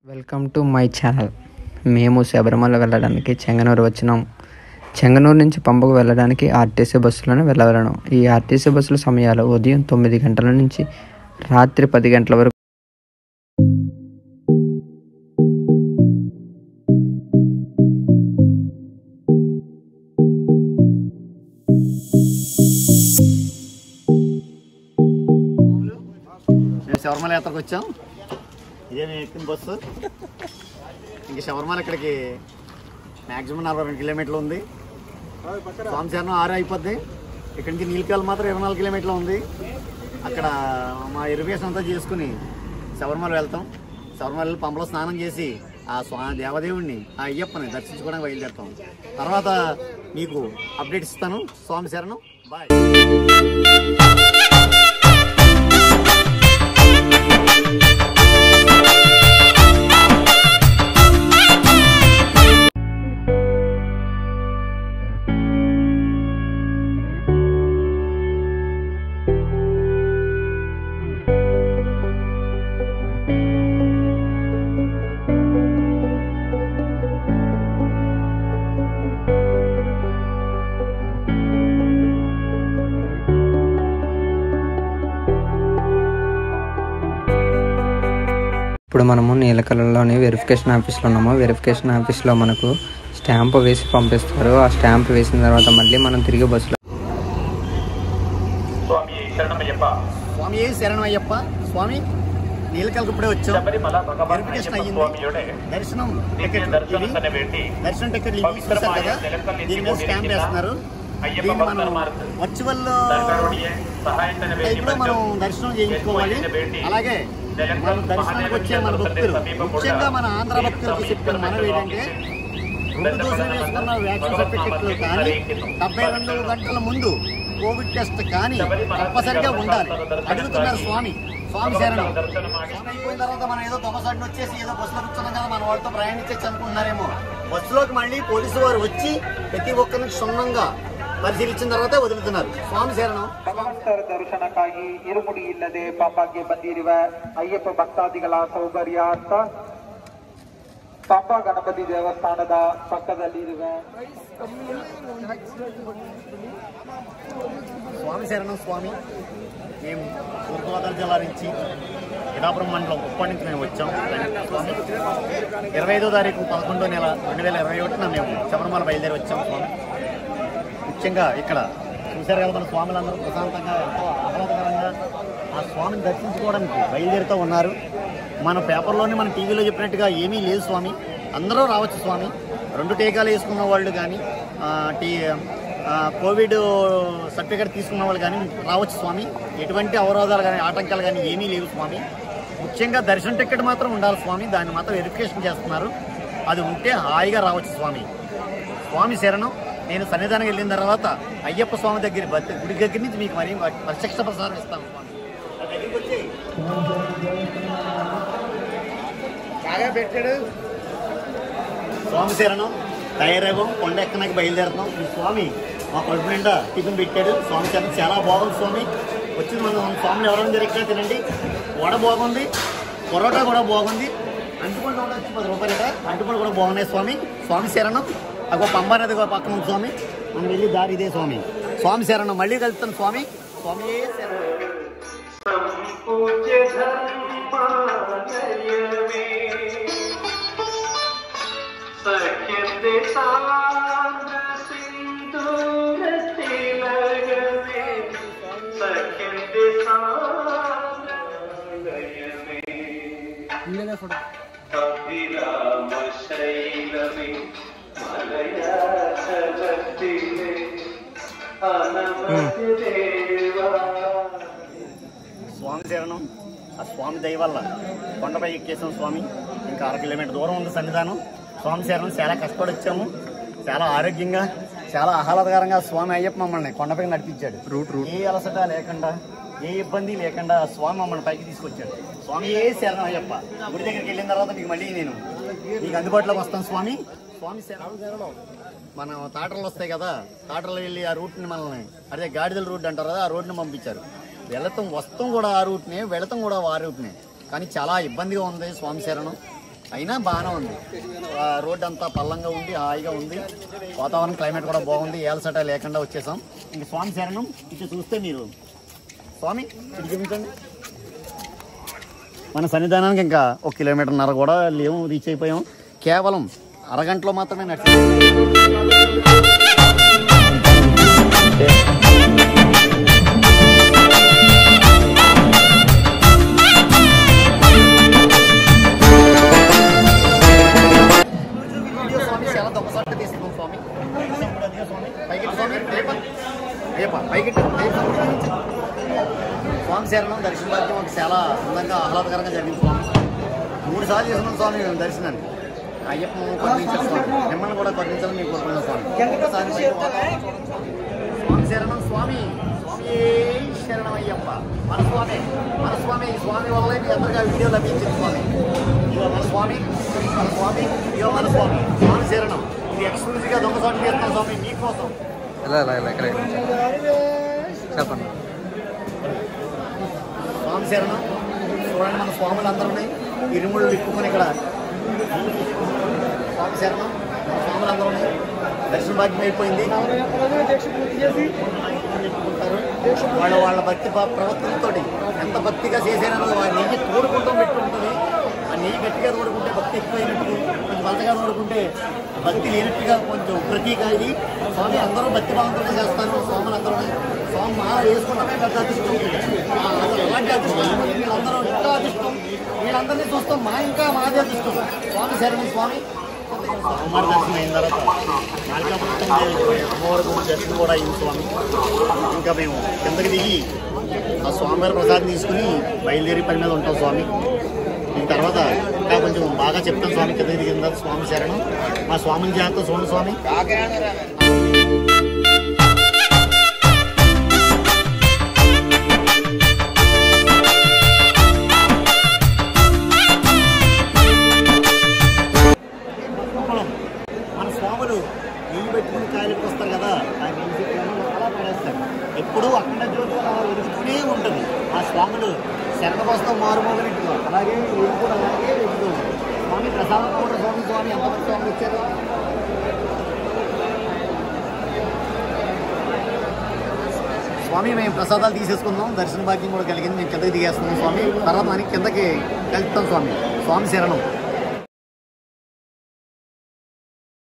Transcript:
Welcome to my channel మేము శబరిమల వెళ్ళడానికి చెంగనూరు వచ్చినాం చెంగనూరు నుంచి పంపకు వెళ్ళడానికి ఆర్టీసీ బస్సులోనే వెళ్ళగలను ఈ ఆర్టీసీ బస్సుల సమయాలు ఉదయం తొమ్మిది గంటల నుంచి రాత్రి పది గంటల వరకు మేము శబరిమల యాత్రకు వచ్చాం ఇదే మేము ఎక్కిన బస్సు ఇంక శబరిమల ఇక్కడికి మ్యాక్సిమం నలభై రెండు కిలోమీటర్లు ఉంది స్వామిచరణం ఆరు అయిపోద్ది ఇక్కడి నుంచి నీలకాయలు మాత్రం ఇరవై నాలుగు కిలోమీటర్లు ఉంది అక్కడ మా ఇరిగేషన్ అంతా చేసుకుని శబరిమల వెళ్తాం శబరిమల వెళ్ళి పంపలో స్నానం చేసి ఆ స్వా దేవదేవుడిని ఆ అయ్యప్పని దర్శించుకోవడానికి బయలుదేరుతాం తర్వాత మీకు అప్డేట్ ఇస్తాను స్వామి శరణం బాయ్ ఇప్పుడు మనము నీలకలలోని వెరిఫికేషన్ ఆఫీస్లో ఉన్నాము వెరిఫికేషన్ ఆఫీస్లో మనకు స్టాంప్ వేసి పంపిస్తారు ఆ స్టాంప్ వేసిన తర్వాత మళ్ళీ మనం తిరిగి బస్సులో స్వామి శరణమయ్యప్ప స్వామి ఏ శరణం అయ్యప్ప స్వామి నీలకల్కి ఇప్పుడే వచ్చాం శబరిమల భగవాన్ వెరిఫికేషన్ అయ్యప్ప అయ్యింది స్వామియుడే దర్శనం దివ్య టికెట్ దర్శనത്തിന് వేണ്ടി దర్శనం టికెట్ ఇవి చూసారు పవిత్రമായ కదా నిలకల్లి దీని మీద స్టాంప్ దిగుబడి వేస్తున్నారు అయ్యప్ప దీన్ని మనం భక్తర్మార్క్ వర్చువల్ തങ്ങളുடைய സഹായത്തിന് വേണ്ടി టైప్ లో మనం దర్శనం చేయించుకోవాలి అలాగే మన దర్శనానికి వచ్చే మన భక్తులు ముఖ్యంగా మన ఆంధ్ర భక్తులకు చెప్పిన మనవి ఏంటంటే రెండు దోసులు వేసుకున్న వ్యాక్సిన్ సర్టిఫికెట్లు కానీ డెబ్బై రెండు గంటల ముందు కోవిడ్ టెస్ట్ కానీ తప్పనిసరిగా ఉండాలి అడుగుతున్నారు స్వామి స్వామి శరణం స్వామి అయిపోయిన తర్వాత మనం ఏదో దొమ్మసాడిని వచ్చేసి ఏదో బస్సులో కూర్చున్నాం కదా మన వాళ్ళతో ప్రయాణించచ్చు అనుకుంటున్నారేమో బస్సులోకి మళ్ళీ పోలీసు వారు వచ్చి ప్రతి ఒక్కరిని క్షుణ్ణంగా పరిశీలించిన తర్వాత వదులుతున్నారు స్వామి శరణం ಭಗವಂತರ ದರ್ಶನಕ್ಕಾಗಿ ಇರುಮುಡಿ ಇಲ್ಲದೆ ಪಂಬಾಗೆ ಬಂದಿರುವ ಅಯ್ಯಪ್ಪ ಭಕ್ತಾದಿಗಳ ಸೌಕರ್ಯಾರ್ಥ ಪಂಬ ಗಣಪತಿ ದೇವಸ್ಥಾನದ ಪಕ್ಕದಲ್ಲಿರುವ స్వామి శరణం స్వామి మేము తూర్పుగోదావరి జిల్లా నుంచి పిఠాపురం మండలం ఉప్పటి నుంచి మేము వచ్చాం స్వామి ఇరవై ఐదో తారీఖు పదకొండో నెల రెండు వేల ఇరవై ఒకటిన మేము శబరిమల బయలుదేరి వచ్చాం స్వామి ముఖ్యంగా ఇక్కడ చూశారు కదా మన స్వాములందరూ ప్రశాంతంగా ఎంతో ఆహ్లాదకరంగా ఆ స్వామిని దర్శించుకోవడానికి బయలుదేరుతూ ఉన్నారు మన పేపర్లోనే మన టీవీలో చెప్పినట్టుగా ఏమీ లేదు స్వామి అందరూ రావచ్చు స్వామి రెండు టీకాలు వేసుకున్న వాళ్ళు కానీ టీ ఆ, కోవిడ్ సర్టిఫికేట్ తీసుకున్న వాళ్ళు కానీ రావచ్చు స్వామి ఎటువంటి అవరోధాలు కానీ ఆటంకాలు కానీ ఏమీ లేవు స్వామి ముఖ్యంగా దర్శన టికెట్ మాత్రం ఉండాలి స్వామి దాన్ని మాత్రం వెరిఫికేషన్ చేస్తున్నారు అది ఉంటే హాయిగా రావచ్చు స్వామి స్వామి శరణం నేను సన్నిధానం వెళ్ళిన తర్వాత అయ్యప్ప స్వామి దగ్గర బతి- గుడి దగ్గర నుంచి మీకు మరి ప్రత్యక్ష ప్రసారం ఇస్తాను స్వామి నా దగ్గరికి వచ్చి బాగా పెట్టాడు స్వామి శరణం తయారవ్వం కొండ ఎక్కడానికి బయలుదేరుతాం ఈ స్వామి మా కడుపు నిండా టిఫిన్ పెట్టాడు స్వామి శరణం చాలా బాగుంది స్వామి వచ్చి మనం మన స్వామిని ఎవరైనా జరిగినా తినండి వడ బాగుంది పొరోటా కూడా బాగుంది అంటుపండు కూడా వచ్చి పది రూపాయలట అంటుపండు కూడా బాగున్నాయి స్వామి స్వామి శరణం అగో పంబా నది కూడా పక్కన ఉంది స్వామి మనం వెళ్ళి దారి ఇదే స్వామి స్వామి శరణం మళ్ళీ కలుస్తాను స్వామి స్వామి శరణం పూజ్య ధర్మాలయమే సఖ్యతే సాంద్ర సింధూర తిలగమే సఖ్యతే సాంద్రయమే అభిరామ శైలమే మలయాచలతిలే అనవతి దేవా స్వామి శరణం ఆ స్వామి దయ వల్ల కొండపై ఎక్కేసాం స్వామి ఇంకా అర కిలోమీటర్ దూరం ఉంది సన్నిధానం స్వామి శరణం చాలా కష్టపడి వచ్చాము చాలా ఆరోగ్యంగా చాలా ఆహ్లాదకరంగా స్వామి అయ్యప్ప మమ్మల్ని కొండపై నడిపించాడు రూట్ రూట్ ఏ అలసట లేకుండా ఏ ఇబ్బంది లేకుండా స్వామి మమ్మల్ని పైకి తీసుకొచ్చాడు స్వామి ఏ శరణం అయ్యప్ప గుడి దగ్గరికి వెళ్ళిన తర్వాత మీకు మళ్ళీ నేను మీకు అందుబాటులోకి వస్తాను స్వామి స్వామి శరణం శరణం మనం తాటర్లు వస్తాయి కదా తాటర్లు వెళ్ళి ఆ రూట్ని మనల్ని అదే గాడిదల రూట్ అంటారు కదా ఆ రోడ్ని పంపించారు వెళతాం వస్తాం కూడా ఆ రూట్నే వెళతాం కూడా ఆ రూట్నే కానీ చాలా ఇబ్బందిగా ఉంది స్వామి శరణం అయినా బాగానే ఉంది ఆ, రోడ్డు అంతా పల్లంగా ఉంది హాయిగా ఉంది వాతావరణం క్లైమేట్ కూడా బాగుంది ఏలసట లేకుండా వచ్చేసాం ఇంక స్వామి శరణం ఇటు చూస్తే మీరు స్వామి ఇటు చూపించండి మన సన్నిధానానికి ఇంకా ఒక కిలోమీటర్న్నర కూడా లేవు రీచ్ అయిపోయాం కేవలం అరగంటలో మాత్రమే నడిచి వీడియో స్వామి చాలా దొంగసాట తీస్తున్నాం స్వామి అదిగో స్వామి పైకి స్వామి రేప రేప పైకి రేప స్వామి శరణం దర్శన భాగ్యం మాకు చాలా అందంగా ఆహ్లాదకరంగా జరిగింది స్వామి మూడు సార్లు చేస్తున్నాం స్వామి మేము దర్శనాన్ని అయ్యప్ప కరుణించారు స్వామి మిమ్మల్ని కూడా కరుణించాలని మీకు కోరుకున్నాం స్వామి ఒకసారి పైకి వాతావరణం చూడండి స్వామి. స్వామి శరణం స్వామి స్వామి శరణం అయ్యప్ప మన స్వామి మన స్వామి ఈ స్వామి వల్లే మీ అందరికీ ఆ వీడియో లభించింది స్వామి ఇదిగో మన స్వామి మన స్వామి ఇదిగో మన స్వామి స్వామి శరణం ఇది ఎక్స్క్లూజివ్గా దొంగ స్వామి చేస్తున్నాం స్వామి మీకోసం ఇలా ఇలా ఇలా ఇక్కడ చెప్పండి స్వామి శరణం చూడండి మన స్వాములు అందరూ ఉన్నాయి ఇరుముళ్ళు ఇప్పుకొని ఇక్కడ స్వామి శరణం మన స్వాములు అందరూ ఉన్నాయి దర్శన భాగ్యం అయిపోయింది చెప్పుకుంటారు వాళ్ళ వాళ్ళ భక్తి ప్ర- ప్రవర్తనతో ఎంత భక్తిగా చేశారన్నది వారి నెయ్యి తోడుకుంటూ పెట్టుకుంటుంది ఆ నెయ్యి గట్టిగా తోడుకుంటే భక్తి ఎక్కువైనట్టు కొంచెం బలగా తోడుకుంటే భక్తి లేనట్టుగా కొంచెం ప్రతీక ఇది స్వామి అందరూ భక్తి భావంతో చేస్తారు స్వాములు అందరూ స్వామి మా వేసుకున్నమే పెద్ద అదృష్టం ఆ, అసలు అలాంటి అదృష్టం వీళ్ళందరూ ఇంకా అదృష్టం వీళ్ళందరినీ చూస్తాం మా ఇంకా మాదే అదృష్టం స్వామి శరణం స్వామి అమ్మవారి దర్శనం అయిన తర్వాత నాలుగు అమ్మవారి గుడి దర్శనం కూడా అయింది స్వామి ఇంకా మేము కిందకి దిగి ఆ స్వామివారి ప్రసాదం తీసుకుని బయలుదేరి పని మీద ఉంటాం స్వామి దీని తర్వాత ఇంకా కొంచెం బాగా చెప్తాం స్వామి కిందకి దిగిన తర్వాత స్వామి శరణం మా స్వామిని జాగ్రత్త చూడండి స్వామి కుప్పలం. మన స్వాములు నెయ్యి పెట్టుకుని కాయలకు వస్తారు కదా ఆ నెయ్యి చెట్లను అలా పడేస్తారు ఎప్పుడూ అఖండ జ్యోతి అలా వెలుగుతూనే ఉంటుంది ఆ స్వాములు శరణకోసం మారుమోగినట్టుగా అలాగే వీళ్ళు కూడా అలాగే వెలుగుతూ ఉంటారు. స్వామి ప్రసాదం కూడా స్వామి స్వామి ఎంతమంది స్వాములు ఇచ్చారు స్వామి మేము ప్రసాదాలు తీసేసుకుందాం దర్శన భాగ్యం కూడా కలిగింది మేము కిందకి దిగేస్తున్నాం స్వామి తర్వాత మనకి కిందకి కలుపుతాం స్వామి స్వామి శరణం